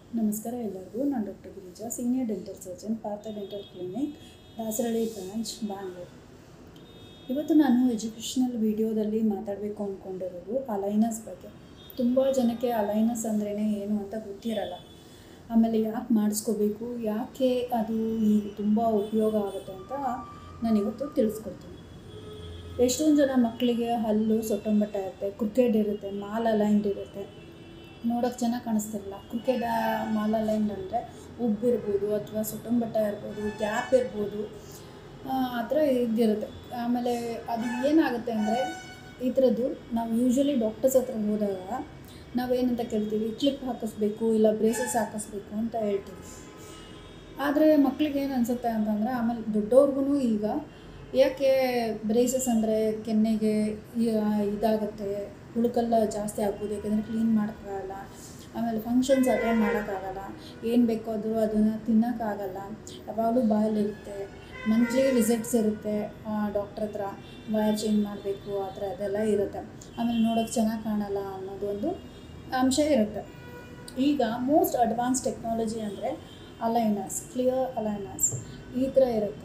ನಮಸ್ಕಾರ ಎಲ್ಲರಿಗೂ ನಾನು doctor Girija senior dental surgeon Partha dental clinic Dasarahalli branch Bangalore ಇವತ್ತು ನಾನು ಎಜುಕೇಷ್ನಲ್ ವಿಡಿಯೋದಲ್ಲಿ ಮಾತಾಡಬೇಕು ಅಂದ್ಕೊಂಡಿರೋದು ಅಲೈನಸ್ ಬಗ್ಗೆ ತುಂಬ ಜನಕ್ಕೆ ಅಲೈನಸ್ ಅಂದ್ರೇ ಏನು ಅಂತ ಗೊತ್ತಿರಲ್ಲ ಆಮೇಲೆ ಯಾಕೆ ಮಾಡಿಸ್ಕೋಬೇಕು ಯಾಕೆ ಅದು ಈ ತುಂಬ ಉಪಯೋಗ ಆಗುತ್ತೆ ಅಂತ ನಾನಿವತ್ತು ತಿಳಿಸ್ಕೊಡ್ತೀನಿ ಎಷ್ಟೊಂದು ಜನ ಮಕ್ಕಳಿಗೆ ಹಲ್ಲು ಸೊಟ್ಟಂಬಟ್ಟ ಇರುತ್ತೆ ಕ್ರಿಕೆಟ್ ಇರುತ್ತೆ ಮಾಲ್ ಅಲೈನ್ಡ್ ಇರುತ್ತೆ ನೋಡೋಕ್ಕೆ ಚೆನ್ನಾಗಿ ಕಾಣಿಸ್ತಿರಲ್ಲ ಕ್ರಿಕೆಟ್ ಮಾಲ್ ಅಲೈನ್ಡ್ ಅಂದರೆ ಉಬ್ಬಿರ್ಬೋದು ಅಥವಾ ಸೊಟ್ಟಂಬಟ್ಟ ಇರ್ಬೋದು ಗ್ಯಾಪ್ ಇರ್ಬೋದು ಆ ಥರ ಇದ್ದಿರುತ್ತೆ ಆಮೇಲೆ ಅದು ಏನಾಗುತ್ತೆ ಅಂದರೆ ಈ ಥರದ್ದು ನಾವು ಯೂಶ್ವಲಿ ಡಾಕ್ಟರ್ಸ್ ಹತ್ರ ಹೋದಾಗ ನಾವೇನಂತ ಕೇಳ್ತೀವಿ ಕ್ಲಿಪ್ ಹಾಕಿಸ್ಬೇಕು ಇಲ್ಲ ಬ್ರೇಸಸ್ ಹಾಕಿಸ್ಬೇಕು ಅಂತ ಹೇಳ್ತೀವಿ ಆದರೆ ಮಕ್ಳಿಗೆ ಏನು ಅನಿಸುತ್ತೆ ಅಂತಂದರೆ ಆಮೇಲೆ ದೊಡ್ಡವ್ರಿಗೂ ಈಗ ಯಾಕೆ ಬ್ರೇಸಸ್ ಅಂದರೆ ಕೆನ್ನೆಗೆ ಈ- ಇದಾಗುತ್ತೆ ಹುಳುಕಲ್ಲ ಜಾಸ್ತಿ ಆಗ್ಬೋದು ಯಾಕೆಂದರೆ ಕ್ಲೀನ್ ಮಾಡೋಕ್ಕಾಗಲ್ಲ ಆಮೇಲೆ ಫಂಕ್ಷನ್ಸ್ ಅಟೆಂಡ್ ಮಾಡೋಕ್ಕಾಗಲ್ಲ ಏನು ಬೇಕಾದರೂ ಅದನ್ನು ತಿನ್ನೋಕ್ಕಾಗಲ್ಲ ಯಾವಾಗಲೂ ಬಾಯಲ್ಲಿರುತ್ತೆ ಮಂತ್ಲಿ ವಿಸಿಟ್ಸ್ ಇರುತ್ತೆ ಡಾಕ್ಟ್ರ್ ಹತ್ರ ವಯರ್ ಚೇಂಜ್ ಮಾಡಬೇಕು ಆ ಥರ ಅದೆಲ್ಲ ಇರುತ್ತೆ ಆಮೇಲೆ ನೋಡೋಕ್ಕೆ ಚೆನ್ನಾಗಿ ಕಾಣಲ್ಲ ಅನ್ನೋದು ಒಂದು ಅಂಶ ಇರುತ್ತೆ ಈಗ ಮೋಸ್ಟ್ ಅಡ್ವಾನ್ಸ್ ಟೆಕ್ನಾಲಜಿ ಅಂದರೆ ಅಲೈನಸ್ ಕ್ಲಿಯರ್ ಅಲೈನಸ್ ಈ ಥರ ಇರುತ್ತೆ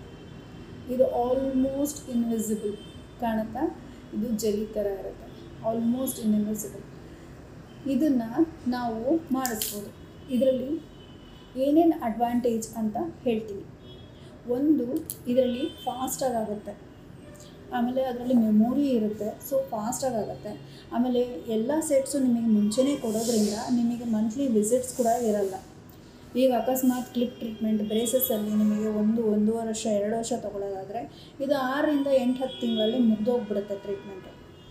ಇದು ಆಲ್ಮೋಸ್ಟ್ ಇನ್ವಿಸಿಬಲ್ ಕಾಣುತ್ತಾ ಇದು ಜೆಲಿ ಥರ ಇರುತ್ತೆ ಆಲ್ಮೋಸ್ಟ್ ಇನ್ವಿಸಿಬಲ್ ಇದನ್ನು ನಾವು ಮಾಡಿಸ್ಬೋದು ಇದರಲ್ಲಿ ಏನೇನು ಅಡ್ವಾಂಟೇಜ್ ಅಂತ ಹೇಳ್ತೀನಿ ಒಂದು ಇದರಲ್ಲಿ ಫಾಸ್ಟಾಗಿ ಆಗುತ್ತೆ ಆಮೇಲೆ ಅದರಲ್ಲಿ ಮೆಮೊರಿ ಇರುತ್ತೆ ಸೊ ಫಾಸ್ಟಾಗಿ ಆಗುತ್ತೆ ಆಮೇಲೆ ಎಲ್ಲ ಸೆಟ್ಸು ನಿಮಗೆ ಮುಂಚೆನೇ ಕೊಡೋದ್ರಿಂದ ನಿಮಗೆ ಮಂತ್ಲಿ ವಿಸಿಟ್ಸ್ ಕೂಡ ಇರಲ್ಲ ಈಗ ಅಕಸ್ಮಾತ್ ಕ್ಲಿಪ್ ಟ್ರೀಟ್ಮೆಂಟ್ ಬ್ರೇಸಸ್ಸಲ್ಲಿ ನಿಮಗೆ ಒಂದು ಒಂದೂವರೆ ವರ್ಷ ಎರಡು ವರ್ಷ ತೊಗೊಳ್ಳೋದಾದರೆ ಇದು ಆರರಿಂದ ಎಂಟು ಹತ್ತು ತಿಂಗಳಲ್ಲಿ ಮುಗ್ದೋಗ್ಬಿಡುತ್ತೆ ಟ್ರೀಟ್ಮೆಂಟು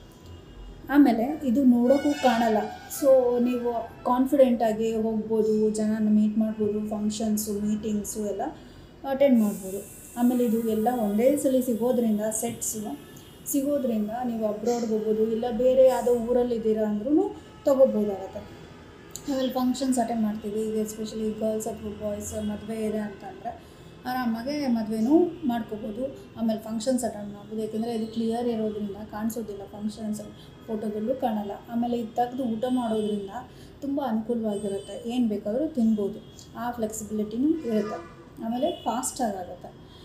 ಆಮೇಲೆ ಇದು ನೋಡೋಕ್ಕೂ ಕಾಣಲ್ಲ ಸೊ ನೀವು ಕಾನ್ಫಿಡೆಂಟಾಗಿ ಹೋಗ್ಬೋದು ಜನನ ಮೀಟ್ ಮಾಡ್ಬೋದು ಫಂಕ್ಷನ್ಸು ಮೀಟಿಂಗ್ಸು ಎಲ್ಲ ಅಟೆಂಡ್ ಮಾಡ್ಬೋದು ಆಮೇಲೆ ಇದು ಎಲ್ಲ ಒಂದೇ ಸಲ ಸಿಗೋದ್ರಿಂದ ಸೆಟ್ಸು ಸಿಗೋದ್ರಿಂದ ನೀವು ಅಬ್ರಾಡ್ಗೆ ಹೋಗ್ಬೋದು ಇಲ್ಲ ಬೇರೆ ಯಾವುದೋ ಊರಲ್ಲಿದ್ದೀರಾ ಅಂದ್ರೂ ತೊಗೋಬೋದಾಗತ್ತೆ ಆಮೇಲೆ ಫಂಕ್ಷನ್ಸ್ ಅಟೆಂಡ್ ಮಾಡ್ತೀವಿ ಈಗ ಎಸ್ಪೆಷಲಿ ಗರ್ಲ್ಸ್ ಅಥವಾ ಬಾಯ್ಸ್ ಮದುವೆ ಇದೆ ಅಂತಂದರೆ ಆರಾಮಾಗೆ ಮದುವೆನೂ ಮಾಡ್ಕೋಬೋದು ಆಮೇಲೆ ಫಂಕ್ಷನ್ಸ್ ಅಟೆಂಡ್ ಮಾಡ್ಬೋದು ಯಾಕೆಂದರೆ ಇದು ಕ್ಲಿಯರ್ ಇರೋದ್ರಿಂದ ಕಾಣಿಸೋದಿಲ್ಲ ಫಂಕ್ಷನ್ಸ್ ಫೋಟೋದಲ್ಲೂ ಕಾಣಲ್ಲ ಆಮೇಲೆ ಇದು ತೆಗೆದು ಊಟ ಮಾಡೋದ್ರಿಂದ ತುಂಬ ಅನುಕೂಲವಾಗಿರುತ್ತೆ ಏನು ಬೇಕಾದರೂ ತಿನ್ಬೋದು ಆ ಫ್ಲೆಕ್ಸಿಬಿಲಿಟಿನೂ ಇರುತ್ತೆ ಆಮೇಲೆ ಫಾಸ್ಟಾಗಿ ಆಗುತ್ತೆ